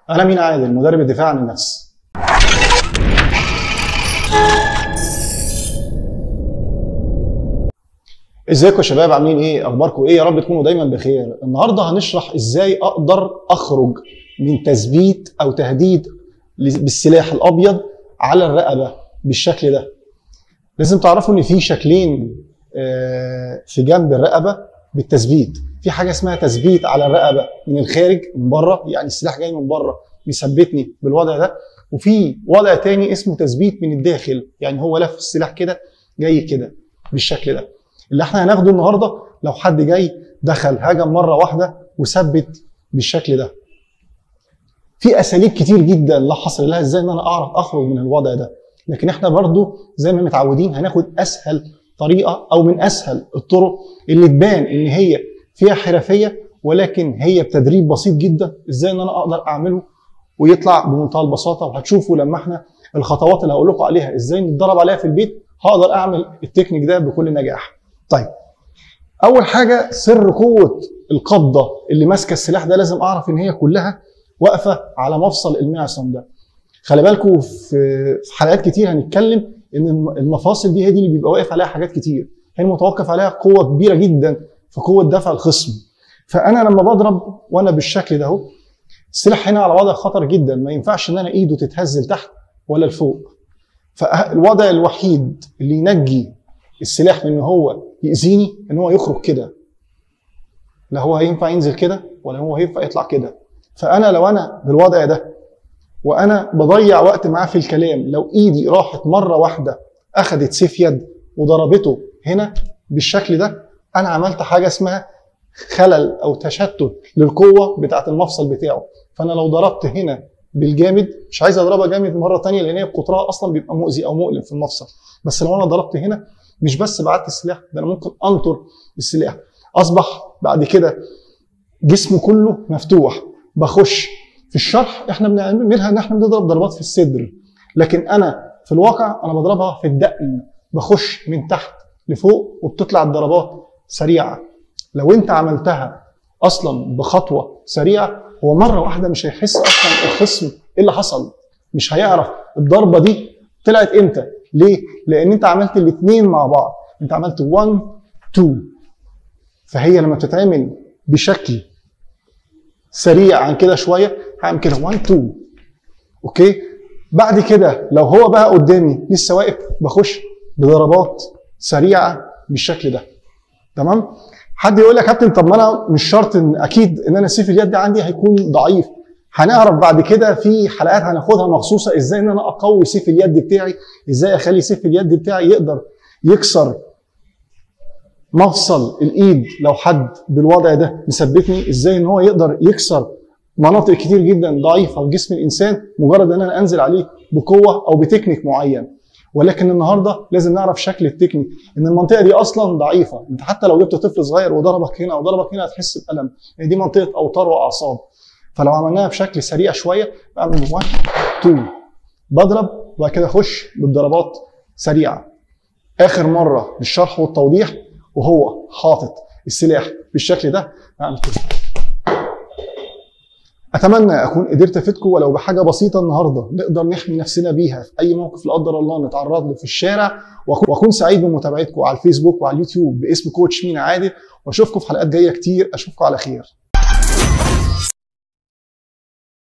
انا مين عادل مدرب الدفاع عن النفس ازيكم يا شباب عاملين ايه اخباركم ايه يا رب تكونوا دايما بخير النهارده هنشرح ازاي اقدر اخرج من تثبيت او تهديد بالسلاح الابيض على الرقبه بالشكل ده لازم تعرفوا ان في شكلين آه، في جنب الرقبه بالتثبيت في حاجه اسمها تثبيت على الرقبه من الخارج من بره يعني السلاح جاي من بره بيثبتني بالوضع ده وفي وضع تاني اسمه تثبيت من الداخل يعني هو لف السلاح كده جاي كده بالشكل ده اللي احنا هناخده النهارده لو حد جاي دخل هجم مره واحده وثبت بالشكل ده في اساليب كتير جدا لا حصر لها ازاي ان انا اعرف اخرج من الوضع ده لكن احنا برضو زي ما متعودين هناخد اسهل طريقه او من اسهل الطرق اللي تبان ان هي فيها حرفيه ولكن هي بتدريب بسيط جدا ازاي ان انا اقدر اعمله ويطلع بمنتهى البساطه وهتشوفوا لما احنا الخطوات اللي هقول لكم عليها ازاي نتدرب عليها في البيت هقدر اعمل التكنيك ده بكل نجاح. طيب اول حاجه سر قوه القبضه اللي ماسكه السلاح ده لازم اعرف ان هي كلها واقفه على مفصل المعصم ده. خلي بالكم في في حلقات كتير هنتكلم ان المفاصل دي هي دي اللي بيبقى واقف عليها حاجات كتير هي متوقف عليها قوه كبيره جدا في قوه دفع الخصم فانا لما بضرب وانا بالشكل ده اهو السلاح هنا على وضع خطر جدا ما ينفعش ان انا ايده تتهز لتحت ولا لفوق فالوضع الوحيد اللي ينجي السلاح من ان هو يأذيني ان هو يخرج كده لا هو هينفع ينزل كده ولا هو هينفع يطلع كده فانا لو انا بالوضع ده وانا بضيع وقت معاه في الكلام لو ايدي راحت مره واحده اخذت سيف يد وضربته هنا بالشكل ده انا عملت حاجه اسمها خلل او تشتت للقوه بتاعه المفصل بتاعه فانا لو ضربت هنا بالجامد مش عايز اضربها جامد مره تانية لان هي بقطرها اصلا بيبقى مؤذي او مؤلم في المفصل بس لو انا ضربت هنا مش بس بعدت السلاح ده انا ممكن انطر السلاح اصبح بعد كده جسمه كله مفتوح بخش في الشرح احنا بنعملها ان احنا بنضرب ضربات في الصدر لكن انا في الواقع انا بضربها في الدقن بخش من تحت لفوق وبتطلع الضربات سريعه لو انت عملتها اصلا بخطوه سريعه هو مره واحده مش هيحس اصلا الخصم ايه اللي حصل مش هيعرف الضربه دي طلعت امتى ليه لان انت عملت الاثنين مع بعض انت عملت 1 2 فهي لما بتتعمل بشكل سريع عن كده شويه هعمل كده 1 2 اوكي بعد كده لو هو بقى قدامي لسه واقف بخش بضربات سريعه بالشكل ده تمام حد يقول لك يا كابتن طب ما انا مش شرط ان اكيد ان انا سيف اليد عندي هيكون ضعيف هنعرف بعد كده في حلقات هناخدها مخصوصه ازاي ان انا اقوي سيف اليد بتاعي ازاي اخلي سيف اليد بتاعي يقدر يكسر مفصل الايد لو حد بالوضع ده مثبتني ازاي ان هو يقدر يكسر مناطق كتير جدا ضعيفه في جسم الانسان مجرد ان انا انزل عليه بقوه او بتكنيك معين ولكن النهارده لازم نعرف شكل التكنيك ان المنطقه دي اصلا ضعيفه انت حتى لو جبت طفل صغير وضربك هنا او ضربك هنا هتحس بالم يعني دي منطقه اوتار واعصاب فلو عملناها بشكل سريع شويه بعمل 1 2 بضرب وبعد كده اخش بالضربات سريعه اخر مره للشرح والتوضيح وهو حاطط السلاح بالشكل ده بعمل كده اتمنى اكون قدرت افيدكم ولو بحاجه بسيطه النهارده نقدر نحمي نفسنا بيها في اي موقف لا قدر الله نتعرض له في الشارع واكون سعيد بمتابعتكم على الفيسبوك وعلى اليوتيوب باسم كوتش مينا عادل واشوفكم في حلقات جايه كتير اشوفكم على خير